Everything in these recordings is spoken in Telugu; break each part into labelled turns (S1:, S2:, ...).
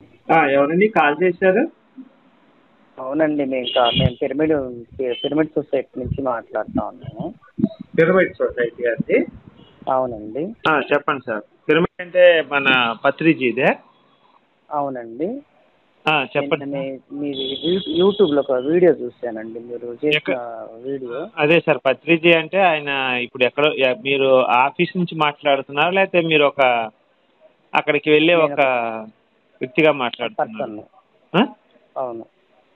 S1: ఆ, ఎవరండి కాల్ చేశారు
S2: అవునండి మేము కా- మేము పిరమిడ్ పిరమిడ్ సొసైటీ నుంచి మాట్లాడుతా ఉన్నాము
S1: పిరమిడ్ సొసైటీ అండి
S2: అవునండి
S1: ఆ, చెప్పండి సార్ పిరమిడ్ అంటే మన పత్రిజీదే
S2: అవునండి
S1: ఆ, చెప్పండి
S2: నిన్న మీ- మీది యూ- యూట్యూబ్లో ఒక వీడియో చూశానండి మీరు చేసిన
S1: ఎక్కడ?
S2: వీడియో
S1: అదే సార్ పత్రిజీ అంటే ఆయన ఇప్పుడు ఎక్కడో ఎ- మీరు ఆఫీస్ నుంచి మాట్లాడుతున్నారా లేకపోతే మీరు ఒక అక్కడికి వెళ్ళే
S2: నేను
S1: ఒక వ్యక్తిగా మాట్లాడుతున్నారు
S2: పర్సన్ అవును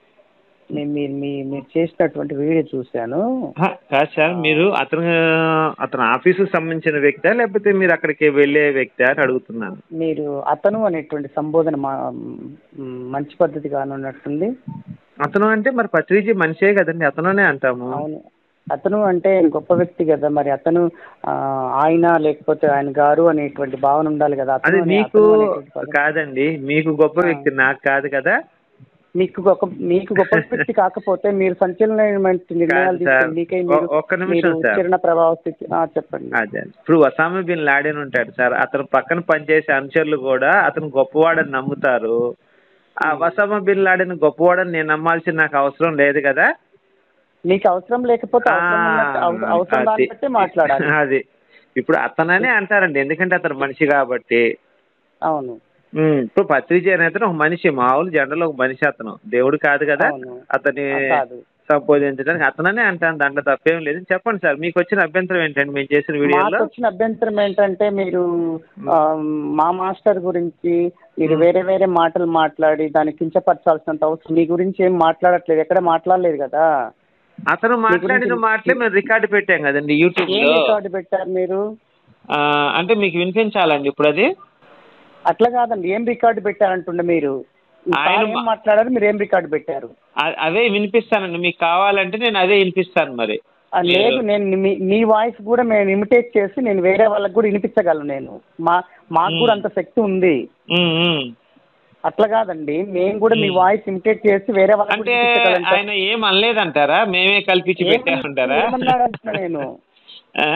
S2: నేను మీరు మీ మీరు చేసినటువంటి వీడియో చూశాను
S1: కాదు సార్ మీరు అతను అతను ఆఫీసుకు సంబంధించిన వ్యక్తా లేకపోతే మీరు అక్కడికి వెళ్ళే వ్యక్తి అని అడుగుతున్నాను
S2: మీరు అతను అనేటువంటి సంబోధన మా మ్, మంచి పద్ధతి కానున్నట్టుంది
S1: అతను అంటే మరి పత్రిజీ మనిషే కదండి అతనునే అంటాము
S2: అవును అతను అంటే గొప్ప వ్యక్తి కదా మరి అతను ఆ, ఆయన లేకపోతే ఆయన గారు అనేటువంటి భావన ఉండాలి కదా
S1: అది
S2: అతను అనే-
S1: మీకు
S2: అతను అనేటువంటి పదం.
S1: కాదండి మీకు గొప్ప
S2: ఆ.
S1: వ్యక్తి నాకు కాదు కదా
S2: మీకు గొప్ప మీకు గొప్ప వ్యక్తి కాకపోతే మీరు సంచలనమైన నిర్ణయాలు
S1: కాదు సార్.
S2: తీసుకుని మీకై మీరు
S1: ఒ- ఒక్క నిమిషం
S2: మీరు
S1: సార్.
S2: ఉచ్చారణ ప్రభావ స్థితి ఆ, చెప్పండి
S1: అదే ఇప్పుడు ఒసామా బిన్ లాడెన్ ఉంటాడు సార్ అతను పక్కన పనిచేసే అనుచరులు కూడా అతను గొప్పవాడని నమ్ముతారు ఆ ఒసామా బిన్ లాడెన్ గొప్పవాడని నేను నమ్మాల్సిన నాకు అవసరం లేదు కదా
S2: మీకు అవసరం లేకపోతే అవసరం ఉన్నట్టు- అవ- అవసరం
S1: అది.
S2: దాన్ని బట్టే మాట్లాడాలి
S1: అది ఇప్పుడు అతననే అంటారండి ఎందుకంటే అతను మనిషి కాబట్టి
S2: అవును
S1: ఉమ్, ఇప్పుడు పత్రిజీ అనే అతను ఒక మనిషి మామూలు జనరల్ ఒక మనిషి అతను దేవుడు కాదు కదా
S2: అవును.
S1: అతని
S2: ఆ, కాదు
S1: సంబోధించడానికి అతననే అంటాను దాంట్లో తప్పేం లేదు చెప్పండి సార్ మీకు వచ్చిన అభ్యంతరం ఏంటండి మేము చేసిన వీడియోలో
S2: మాకు వచ్చిన అభ్యంతరం ఏంటంటే మీరు ఆ, మా మాస్టర్ గురించి మీరు వేరే వేరే మాటలు మాట్లాడి దాన్ని కించపరచాల్సినంత అవసరం మీ గురించి ఏం మాట్లాడట్లేదు ఎక్కడ మాట్లాడలేదు కదా
S1: అతను మాట్లాడిన
S2: గురించి-
S1: మాటలే మేము రికార్డు పెట్టాం కదండి యూట్యూబ్
S2: ఏం
S1: లో
S2: రికార్డు పెట్టారు మీరు
S1: ఆ, అంటే మీకు వినిపించాలండి ఇప్పుడు అది
S2: అట్లా కాదండి ఏం రికార్డు పెట్టారంటుండే మీరు
S1: ఆయన
S2: సార్ ఏం
S1: మా-
S2: మాట్లాడారు మీరు ఏం రికార్డు పెట్టారు
S1: అ- అదే వినిపిస్తానండి మీకు కావాలంటే నేను అదే వినిపిస్తాను మరి
S2: ఆ, లేదు నేను మీ మీ వాయిస్ కూడా మేము ఇమిటేట్ చేసి నేను వేరే వాళ్ళకి కూడా వినిపించగలను నేను మా మాకు కూడా అంత శక్తి ఉంది
S1: ఉమ్, ఉమ్.
S2: అట్లా కాదండి మేము కూడా మీ వాయిస్ ఇమిటేట్ చేసి వేరే వాళ్ళకి
S1: అంటే
S2: కూడా వినిపించగలం
S1: ఆయన ఏం అనలేదంటారా మేమే కల్పించి పెట్టామంటారా
S2: ఏమన్నాడు అంటున్నా నేను
S1: ఆ?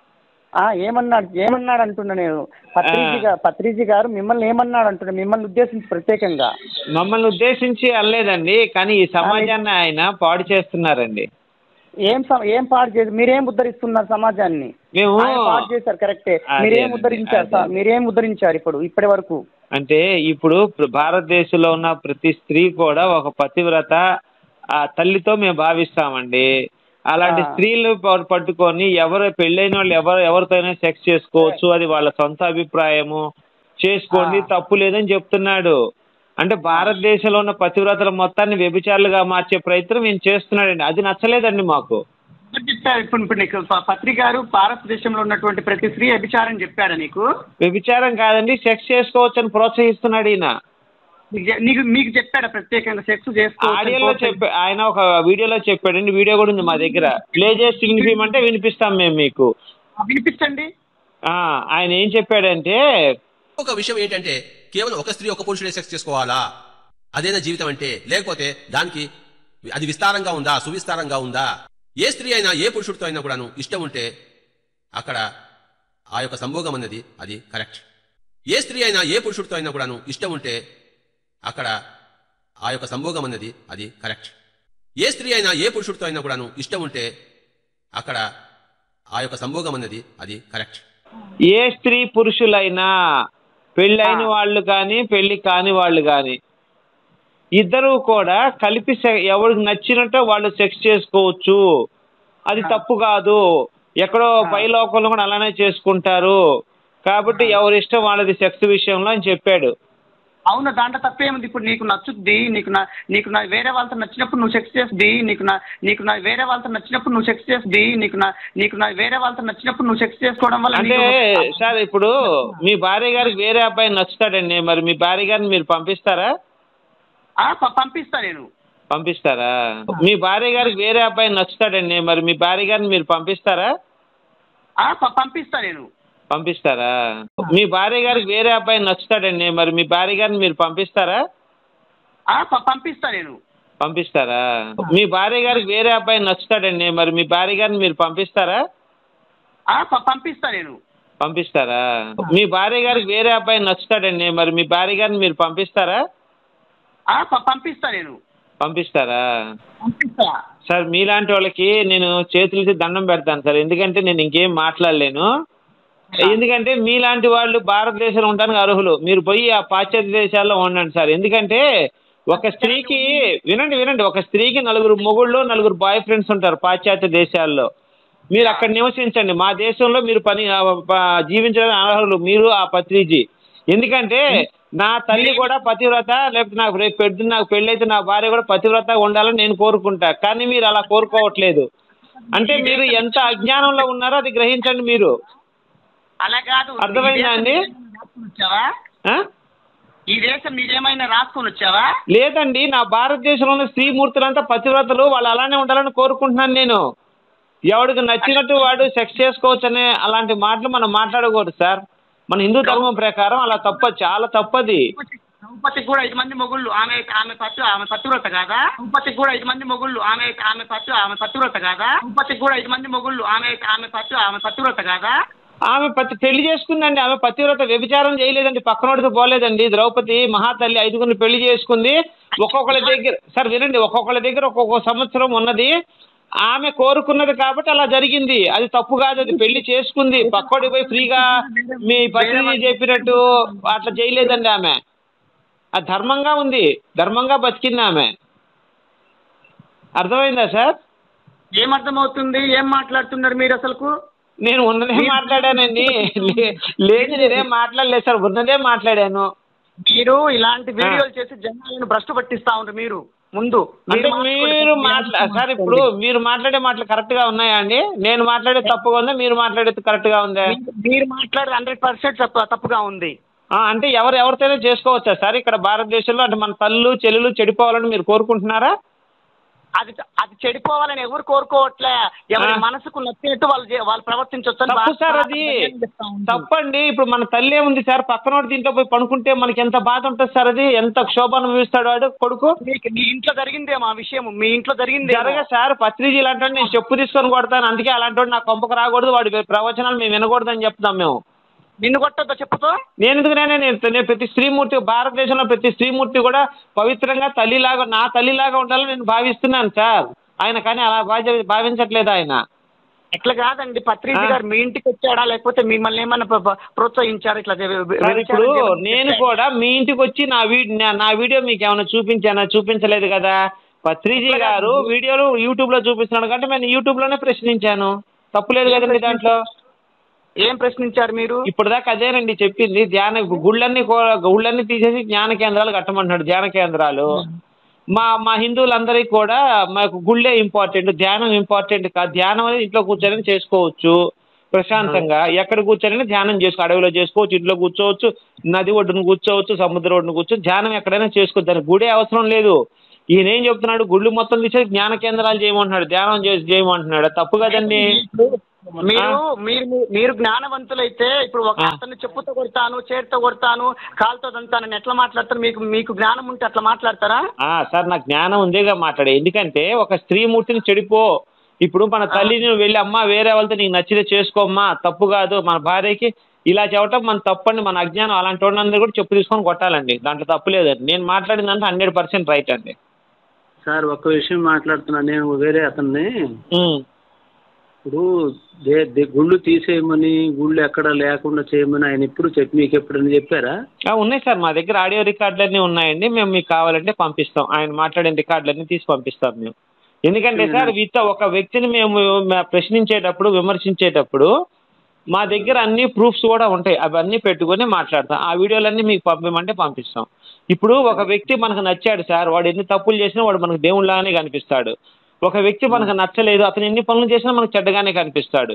S2: ఆ ఏమన్నాడు ఏమన్నాడు అంటున్నా నేను పత్రిజీ గారు పత్రిజీ గారు మిమ్మల్ని ఏమన్నాడు అంటున్నా మిమ్మల్ని ఉద్దేశించి ప్రత్యేకంగా
S1: మమ్మల్ని ఉద్దేశించి అనలేదండి కానీ ఈ సమాజాన్ని ఆయన పాడు చేస్తున్నారండి
S2: ఏం సమ- ఏం పాడు చేసి మీరేం ఉద్ధరిస్తున్నారు సమాజాన్ని
S1: మేము
S2: ఆయన పాడు చేశారు కరెక్టే
S1: అదే
S2: మీరేం
S1: అండి,
S2: ఉద్ధరించారు
S1: అదే.
S2: సార్ మీరేం ఉద్ధరించారు ఇప్పుడు ఇప్పటి వరకు
S1: అంటే ఇప్పుడు ప్ర- భారతదేశంలో ఉన్న ప్రతి స్త్రీ కూడా ఒక పతివ్రత ఆ తల్లితో మేము భావిస్తామండి అలాంటి
S2: ఆ.
S1: స్త్రీలు ప- పట్టుకొని ఎవరు పెళ్ళైన వాళ్ళు ఎవరు ఎవరితోనైనా సెక్స్ చేసుకోవచ్చు అది వాళ్ళ సొంత అభిప్రాయము చేసుకోండి
S2: ఆ.
S1: తప్పు లేదని చెప్తున్నాడు అంటే భారతదేశంలో ఉన్న పతివ్రతల మొత్తాన్ని వ్యభిచారులుగా మార్చే ప్రయత్నం ఈయన చేస్తున్నాడండి అది నచ్చలేదండి మాకు
S2: ఎవరు చెప్పారు ఇప్పుడు ఇప్పుడు నీకు ప- పత్రిక గారు భారతదేశంలో ఉన్నటువంటి ప్రతి స్త్రీ అభిచారం చెప్పారా నీకు
S1: వ్యభిచారం కాదండి సెక్స్ చేసుకోవచ్చు అని ప్రోత్సహిస్తున్నాడు ఈయన
S2: నీకు చె- నీకు మీకు చెప్పాడా ప్రత్యేకంగా సెక్స్
S1: ఆడియోలో చెప్పా ఆయన ఒక వీడియోలో చెప్పాడండి వీడియో కూడా ఉంది మా దగ్గర ప్లే చేసి వినిపించమంటే వినిపిస్తాం మేము మీకు
S2: వినిపించండి
S1: ఆ, ఆయన ఏం చెప్పాడంటే
S3: ఒక విషయం ఏంటంటే కేవలం ఒక స్త్రీ ఒక పురుషుడే సెక్స్ చేసుకోవాలా అదేనా జీవితం అంటే లేకపోతే దానికి అది విస్తారంగా ఉందా సువిస్తారంగా ఉందా ఏ స్త్రీ అయినా ఏ పురుషుడితో అయినా కూడాను ఇష్టం ఉంటే అక్కడ ఆ యొక్క సంభోగం అన్నది అది కరెక్ట్ ఏ స్త్రీ అయినా ఏ పురుషుడితో అయినా కూడాను ఇష్టం ఉంటే అక్కడ ఆ యొక్క సంభోగం అన్నది అది కరెక్ట్ ఏ స్త్రీ అయినా ఏ పురుషుడితో అయినా కూడాను ఇష్టం ఉంటే అక్కడ ఆ యొక్క సంభోగం అన్నది అది కరెక్ట్
S1: ఏ స్త్రీ పురుషులైనా పెళ్ళైన
S2: ఆ.
S1: వాళ్ళు కానీ పెళ్లి కాని వాళ్ళు కానీ ఇద్దరు కూడా కలిపి సె- ఎవరికి నచ్చినట్టు వాళ్ళు సెక్స్ చేసుకోవచ్చు అది తప్పు కాదు ఎక్కడో పై లోకంలో కూడా అలానే చేసుకుంటారు కాబట్టి ఎవరి ఇష్టం వాళ్ళది సెక్స్ విషయంలో అని చెప్పాడు
S2: అవును దాంట్లో తప్పేముంది ఇప్పుడు నీకు నచ్చుద్ది నీకు నా నీకు నా వేరే వాళ్ళతో నచ్చినప్పుడు నువ్వు సెక్స్ చేస్తుంది నీకు నా నీకు నా వేరే వాళ్ళతో నచ్చినప్పుడు నువ్వు సెక్స్ చేస్తుంది నీకు నా నీకు నా వేరే వాళ్ళతో నచ్చినప్పుడు నువ్వు సెక్స్ చేసుకోవడం వల్ల
S1: అంటే
S2: నీకు-
S1: సార్ ఇప్పుడు మీ భార్య గారికి వేరే అబ్బాయి నచ్చుతాడండి మరి మీ భార్య గారిని మీరు పంపిస్తారా
S2: ఆ, ప- పంపిస్తా నేను
S1: పంపిస్తారా మీ భార్య గారికి వేరే అబ్బాయి నచ్చుతాడండి మరి మీ భార్య గారిని మీరు పంపిస్తారా
S2: ఆ, ప- పంపిస్తా నేను
S1: పంపిస్తారా మీ భార్య గారికి వేరే అబ్బాయి నచ్చుతాడండి మరి మీ భార్య గారిని మీరు పంపిస్తారా
S2: ఆ, ప- పంపిస్తా నేను
S1: పంపిస్తారా మీ భార్య గారికి వేరే అబ్బాయి నచ్చుతాడండి మరి మీ భార్య గారిని మీరు పంపిస్తారా
S2: ఆ, ప- పంపిస్తా నేను
S1: పంపిస్తారా మీ భార్య గారికి వేరే అబ్బాయి నచ్చుతాడండి మరి మీ భార్య గారిని మీరు పంపిస్తారా
S2: ఆ, ప- పంపిస్తా నేను
S1: పంపిస్తారా
S2: పంపిస్తా
S1: సార్ మీలాంటి వాళ్ళకి నేను చేతులకి దండం పెడతాను సార్ ఎందుకంటే నేను ఇంకేం మాట్లాడలేను ఎందుకంటే మీలాంటి వాళ్ళు భారతదేశంలో ఉండడానికి అర్హులు మీరు పోయి ఆ పాశ్చాత్య దేశాల్లో ఉండండి సార్ ఎందుకంటే ఒక స్త్రీకి వినండి వినండి ఒక స్త్రీకి నలుగురు మొగుళ్ళు నలుగురు బాయ్ ఫ్రెండ్స్ ఉంటారు పాశ్చాత్య దేశాల్లో మీరు అక్కడ నివసించండి మా దేశంలో మీరు పని ఆ, ప- జీవించడానికి అర్హులు మీరు ఆ పత్రిజీ ఎందుకంటే నా తల్లి కూడా పతివ్రత లేకపోతే నాకు రేపు పెద్ద నాకు పెళ్ళైతే నా భార్య కూడా పతివ్రత ఉండాలని నేను కోరుకుంటా కానీ మీరు అలా కోరుకోవట్లేదు అంటే మీరు ఎంత అజ్ఞానంలో ఉన్నారో అది గ్రహించండి మీరు
S2: అలా కాదు
S1: అర్థమైందా అండి?
S2: ఈ దేశం రాసుకొని వచ్చావా
S1: ఆ?
S2: ఈ దేశం మీరేమైనా రాసుకొని వచ్చావా
S1: లేదండి నా భారతదేశంలో ఉన్న స్త్రీమూర్తులంతా పతివ్రతలు వాళ్ళు అలానే ఉండాలని కోరుకుంటున్నాను నేను ఎవడికి నచ్చినట్టు వాడు సెక్స్ చేసుకోవచ్చు అనే అలాంటి మాటలు మనం మాట్లాడకూడదు సార్ మన హిందూ ధర్మం ప్రకారం అలా తప్ప చాలా తప్పది
S2: ద్రౌపదికి కూడా ఐదు మంది మొగుళ్ళు ఆమె ఆమె పత్తు ఆమె పతివ్రత కాదా ద్రౌపదికి కూడా ఐదు మంది మొగుళ్ళు ఆమె ఆమె పత్తు ఆమె పతివ్రత కాదా ద్రౌపదికి కూడా ఐదు మంది మొగుళ్ళు ఆమె ఆమె పత్తు ఆమె పతివ్రత కాదా
S1: ఆమె పతి పెళ్లి చేసుకుందండి ఆమె పతివ్రత వ్యభిచారం చేయలేదండి పక్కనోడితో పోలేదండి ద్రౌపది మహాతల్లి ఐదుగురిని పెళ్లి చేసుకుంది ఒక్కొక్కళ్ళ దగ్గర సార్ వినండి ఒక్కొక్కళ్ళ దగ్గర ఒక్కొక్క సంవత్సరం ఉన్నది ఆమె కోరుకున్నది కాబట్టి అలా జరిగింది అది తప్పు కాదు అది పెళ్లి చేసుకుంది పక్కోడి పోయి ఫ్రీగా మీ పత్రిక చెప్పినట్టు అట్లా చేయలేదండి ఆమె అది ధర్మంగా ఉంది ధర్మంగా బతికింది ఆమె అర్థమైందా సార్
S2: ఏం అర్థమవుతుంది ఏం మాట్లాడుతున్నారు మీరు అసలుకు
S1: నేను ఉన్నదే మాట్లాడానండి లే- లేదు నేనేం మాట్లాడలేదు సార్ ఉన్నదే మాట్లాడాను
S2: మీరు ఇలాంటి వీడియోలు చేసి జనాలను భ్రష్టు పట్టిస్తా ఉంటారు మీరు ముందు
S1: అంటే
S2: మార్చుకోండి.
S1: మీరు మాట్లా సార్ ఇప్పుడు మీరు మాట్లాడే మాటలు కరెక్ట్ గా ఉన్నాయా అండి నేను మాట్లాడేది తప్పుగా ఉందా మీరు మాట్లాడేది కరెక్ట్ గా ఉందా
S2: మీరు- మీరు మాట్లాడేది హండ్రెడ్ పర్సెంట్ తప్పుగా ఉంది
S1: ఆ, అంటే ఎవరు ఎవరితోనే చేసుకోవచ్చా సార్ ఇక్కడ భారతదేశంలో అంటే మన తల్లు చెల్లెలు చెడిపోవాలని మీరు కోరుకుంటున్నారా
S2: అది అది చెడిపోవాలని ఎవరు కోరుకోవట్లే ఎవరి
S1: ఆ.
S2: మనసుకు నచ్చినట్టు వాళ్ళు చే- వాళ్ళు ప్రవర్తించవచ్చు అని
S1: తప్పు సార్
S2: భారత
S1: అది
S2: రాజ్యాంగం చెప్తా ఉంది.
S1: తప్పండి ఇప్పుడు మన తల్లి ఏముంది సార్ పక్కనోడి దీంట్లో పోయి పడుకుంటే మనకి ఎంత బాధ ఉంటుంది సార్ అది ఎంత క్షోభ అనుభవిస్తాడు వాడు కొడుకు
S2: మీకు మీ ఇంట్లో జరిగిందేమో ఆ విషయం మీ ఇంట్లో జరిగింది
S1: జరగ సార్ పత్రిజీ ఇలాంటి నేను చెప్పు తీసుకొని కొడతాను అందుకే అలాంటి వాడు నా కొంపకు రాకూడదు వాడి ప్రవచనాలు మేము వినకూడదని చెప్తాం మేము
S2: నిన్ను కొట్టద్దా చెప్పుతో
S1: నేను ఎందుకునే నేను నేను ప్రతి స్త్రీమూర్తి భారతదేశంలో ప్రతి స్త్రీమూర్తి కూడా పవిత్రంగా తల్లిలాగా నా తల్లిలాగా ఉండాలని నేను భావిస్తున్నాను సార్ ఆయన కానీ అలా భావి భావించట్లేదు ఆయన
S2: ఎట్లా కాదండి పత్రిక
S1: ఆ.
S2: గారు మీ ఇంటికి వచ్చాడా లేకపోతే మిమ్మల్ని ఏమన్నా ప్ర- ప్ర- ప్రోత్సహించారు ఇట్లా చె-
S1: సార్ ఇప్పుడు
S2: వ్యభిచారం చేయమని
S1: నేను
S2: చెప్పారా?
S1: కూడా మీ ఇంటికి వచ్చి నా వీడియో నా వీడియో మీకు ఏమైనా చూపించానా చూపించలేదు కదా పత్రిజీ గారు వీడియోలు యూట్యూబ్ లో చూపిస్తున్నాడు కాబట్టి నేను యూట్యూబ్ లోనే ప్రశ్నించాను తప్పులేదు కదండి దాంట్లో
S2: ఏం ప్రశ్నించారు మీరు
S1: ఇప్పుడు దాకా అదేనండి చెప్పింది ధ్యాన గుళ్ళన్నీ కూ- గుళ్ళన్నీ తీసేసి జ్ఞాన కేంద్రాలు కట్టమంటున్నాడు ధ్యాన కేంద్రాలు మా మా హిందువులందరికీ కూడా మాకు గుళ్ళే ఇంపార్టెంట్ ధ్యానం ఇంపార్టెంట్ కాదు ధ్యానం అనేది ఇంట్లో కూర్చొని చేసుకోవచ్చు ప్రశాంతంగా ఎక్కడ కూర్చొని ధ్యానం చేసుకో అడవిలో చేసుకోవచ్చు ఇంట్లో కూర్చోవచ్చు నది ఒడ్డున కూర్చోవచ్చు సముద్రం ఒడ్డున కూర్చోవచ్చు ధ్యానం ఎక్కడైనా చేసుకోవచ్చు దానికి గుడే అవసరం లేదు ఈయన ఏం చెప్తున్నాడు గుళ్ళు మొత్తం తీసేసి జ్ఞాన కేంద్రాలు చేయమంటున్నాడు ధ్యానం చేసి చేయమంటున్నాడు అది తప్పు కదండి
S2: మీరు మీరు మీరు జ్ఞానవంతులైతే ఇప్పుడు ఒక
S1: ఆ.
S2: అతన్ని చెప్పుతో కొడతాను చేతితో కొడతాను కాలుతో దంతానని ఎట్లా మాట్లాడతారు మీకు మీకు జ్ఞానం ఉంటే అట్లా మాట్లాడతారా
S1: ఆ, సార్ నాకు జ్ఞానం ఉందేగా మాట్లాడే ఎందుకంటే ఒక స్త్రీమూర్తిని చెడిపో ఇప్పుడు మన తల్లిని నువ్వు వెళ్ళి అమ్మా వేరే వాళ్ళతో నీకు నచ్చితే చేసుకోమ్మా తప్పు కాదు మన భార్యకి ఇలా చెప్పటం మన తప్పండి మన అజ్ఞానం అలాంటి వాళ్ళందరూ కూడా చెప్పు తీసుకొని కొట్టాలండి దాంట్లో తప్పు లేదండి నేను మాట్లాడిందంటే హండ్రెడ్ పర్సెంట్ రైట్ అండి
S4: సార్ ఒక్క విషయం మాట్లాడుతున్నా నేను వేరే అతన్ని
S1: ఉమ్.
S4: ఇప్పుడు దే దే గుళ్ళు తీసేయమని గుళ్ళు ఎక్కడ లేకుండా చేయమని ఆయన ఎప్పుడు చెప్పి మీకు ఎప్పుడైనా చెప్పారా
S1: ఆ, ఉన్నాయి సార్ మా దగ్గర ఆడియో రికార్డులన్నీ ఉన్నాయండి మేము మీకు కావాలంటే పంపిస్తాం ఆయన మాట్లాడిన రికార్డులన్నీ తీసి పంపిస్తాం మేము ఎందుకంటే సార్ వీత ఒక వ్యక్తిని మేము మ- ప్రశ్నించేటప్పుడు విమర్శించేటప్పుడు మా దగ్గర అన్ని ప్రూఫ్స్ కూడా ఉంటాయి అవన్నీ పెట్టుకొని మాట్లాడతాం ఆ వీడియోలన్నీ మీకు పంపించమంటే పంపిస్తాం ఇప్పుడు ఒక వ్యక్తి మనకు నచ్చాడు సార్ వాడు ఎన్ని తప్పులు చేసినా వాడు మనకు దేవుళ్ళలానే కనిపిస్తాడు ఒక వ్యక్తి మనకు నచ్చలేదు అతను ఎన్ని పనులు చేసినా మనకు చెడ్డగానే కనిపిస్తాడు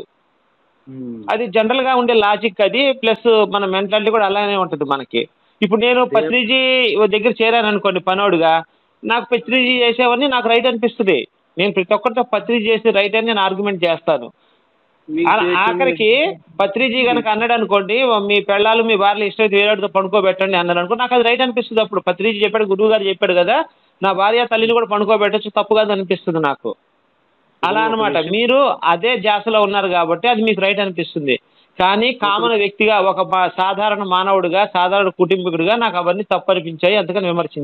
S1: అది జనరల్ గా ఉండే లాజిక్ అది ప్లస్ మన మెంటాలిటీ కూడా అలానే ఉంటుంది మనకి ఇప్పుడు నేను పత్రిజీ దగ్గర చేరాను అనుకోండి పనోడుగా నాకు పత్రిజీ చేసేవన్నీ నాకు రైట్ అనిపిస్తుంది నేను ప్రతి ఒక్కరితో పత్రిజీ చేసి రైట్ అని నేను ఆర్గ్యుమెంట్ చేస్తాను
S4: మీకు
S1: ఆ-
S4: చేసింది-
S1: ఆఖరికి పత్రిజీ కనుక అన్నాడు అనుకోండి మీ పెళ్ళాలు మీ భార్యలు ఇష్టమైతే వేరేతో పడుకోబెట్టండి అన్నాడు అనుకో నాకు అది రైట్ అనిపిస్తుంది అప్పుడు పత్రిజీ చెప్పాడు గురువు గారు చెప్పాడు కదా నా భార్య తల్లిని కూడా పడుకోబెట్టచ్చు తప్పు కాదు అనిపిస్తుంది నాకు అలా అన్నమాట మీరు అదే జాసలో ఉన్నారు కాబట్టి అది మీకు రైట్ అనిపిస్తుంది కానీ కామన్ వ్యక్తిగా ఒక మా- సాధారణ మానవుడిగా సాధారణ కుటుంబీకుడిగా నాకు అవన్నీ తప్పు అనిపించాయి అందుకని విమర్శించా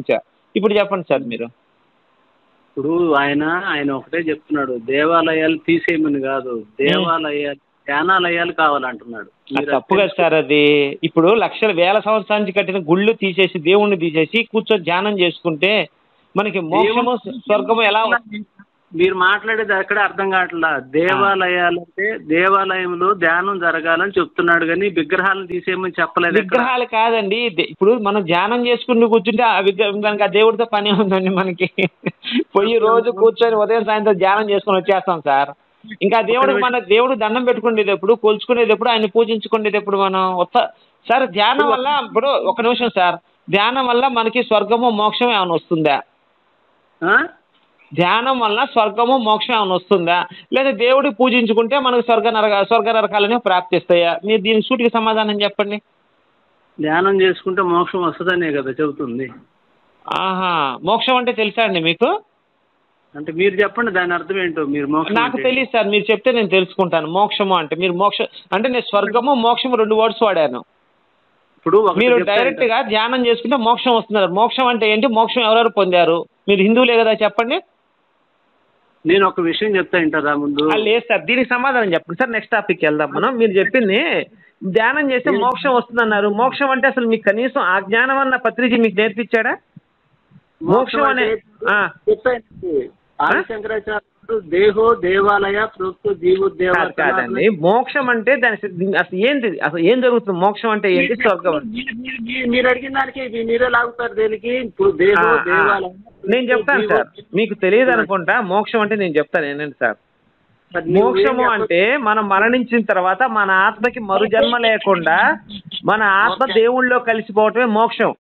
S1: ఇప్పుడు చెప్పండి సార్ మీరు
S4: ఇప్పుడు ఆయన ఆయన ఒకటే చెప్తున్నాడు దేవాలయాలు తీసేయమని కాదు దేవాలయాలు ధ్యానాలయాలు కావాలంటున్నాడు
S1: అది
S4: మీరు
S1: తప్పు కదా సార్ అది ఇప్పుడు లక్షల వేల సంవత్సరాల నుంచి కట్టిన గుళ్ళు తీసేసి దేవుణ్ణి తీసేసి కూర్చొని ధ్యానం చేసుకుంటే మనకి మోక్షము స్వర్గము ఎలా
S4: మీరు మాట్లాడేది అక్కడ అర్థం కావట్లా దేవాలయాలు అంటే దేవాలయంలో ధ్యానం జరగాలని చెప్తున్నాడు కానీ విగ్రహాలను తీసేయమని చెప్పలేదు ఎక్కడ.
S1: విగ్రహాలు కాదండి దే- ఇప్పుడు మనం ధ్యానం చేసుకుంటూ కూర్చుంటే ఆ విగ్రహం కనుక ఆ దేవుడితో పని ఉందండి మనకి పోయి రోజు కూర్చొని ఉదయం సాయంత్రం ధ్యానం చేసుకొని వచ్చేస్తాం సార్ ఇంకా దేవుడు మన దేవుడు దండం పెట్టుకునేది ఎప్పుడు కొలుచుకునేది ఎప్పుడు ఆయన పూజించుకునేది ఎప్పుడు మనం ఉత్త సార్ ధ్యానం వల్ల ఇప్పుడు ఒక నిమిషం సార్ ధ్యానం వల్ల మనకి స్వర్గము మోక్షం ఏమైనా వస్తుందా
S4: ఆ?
S1: ధ్యానం వల్ల స్వర్గము మోక్షం ఏమైనా వస్తుందా లేదా దేవుడి పూజించుకుంటే మనకు స్వర్గ నరక స్వర్గ నరకాలని ప్రాప్తిస్తాయా మీరు దీనికి సూటికి సమాధానం చెప్పండి
S4: ధ్యానం చేసుకుంటే మోక్షం వస్తుందనే కదా చెబుతుంది
S1: ఆహా మోక్షం అంటే తెలుసా అండి మీకు
S4: అంటే మీరు చెప్పండి దాని అర్థం ఏంటో మీరు మోక్షం
S1: నాకు
S4: అంటే.
S1: తెలియదు సార్ మీరు చెప్తే నేను తెలుసుకుంటాను మోక్షము అంటే మీరు మోక్ష అంటే నేను స్వర్గము మోక్షము రెండు వర్డ్స్ వాడాను
S4: ఇప్పుడు ఒకటి
S1: మీరు
S4: చెప్తా
S1: డైరెక్ట్ గా ధ్యానం చేసుకుంటే మోక్షం వస్తున్నారు మోక్షం అంటే ఏంటి మోక్షం ఎవరెవరు పొందారు మీరు హిందువులే కదా చెప్పండి
S4: నేను ఒక విషయం చెప్తా వింటారా ముందు
S1: ఆ, లేదు సార్ దీనికి సమాధానం చెప్పండి సార్ నెక్స్ట్ టాపిక్ వెళ్దాం మనం మీరు చెప్పింది ధ్యానం చేస్తే మోక్షం వస్తుందన్నారు మోక్షం అంటే అసలు మీకు కనీసం ఆ జ్ఞానం అన్న పత్రిజీ మీకు నేర్పించాడా మోక్షం అనే ఆ,
S4: చెప్తా వినండి. ఆదిశంకరాచార్యుడు దేహో దేవాలయ ప్రోక్త జీవో
S1: కాదు కాదండి మోక్షం అంటే దాని అసలు- అసలు ఏంటి అసలు ఏం జరుగుతుంది మోక్షం అంటే ఏంటి స్వర్గం అంటే?
S4: మీరు- మీరు- మీరు- మీరు అడిగిన దానికి మీ- మీరే లాగుతారు దేనికి ఇప్పుడు దేహో
S1: ఆ, ఆ.
S4: దేవాలయం
S1: నేను చెప్తాను సార్ మీకు తెలియదు అనుకుంటా మోక్షం అంటే నేను చెప్తాను ఏంటంటే సార్
S4: మరి నువ్వు ఏం
S1: మోక్షము
S4: చెప్ప-
S1: అంటే మనం మరణించిన తర్వాత మన ఆత్మకి మరు జన్మ లేకుండా మన ఆత్మ దేవుళ్ళలో కలిసిపోవటమే మోక్షం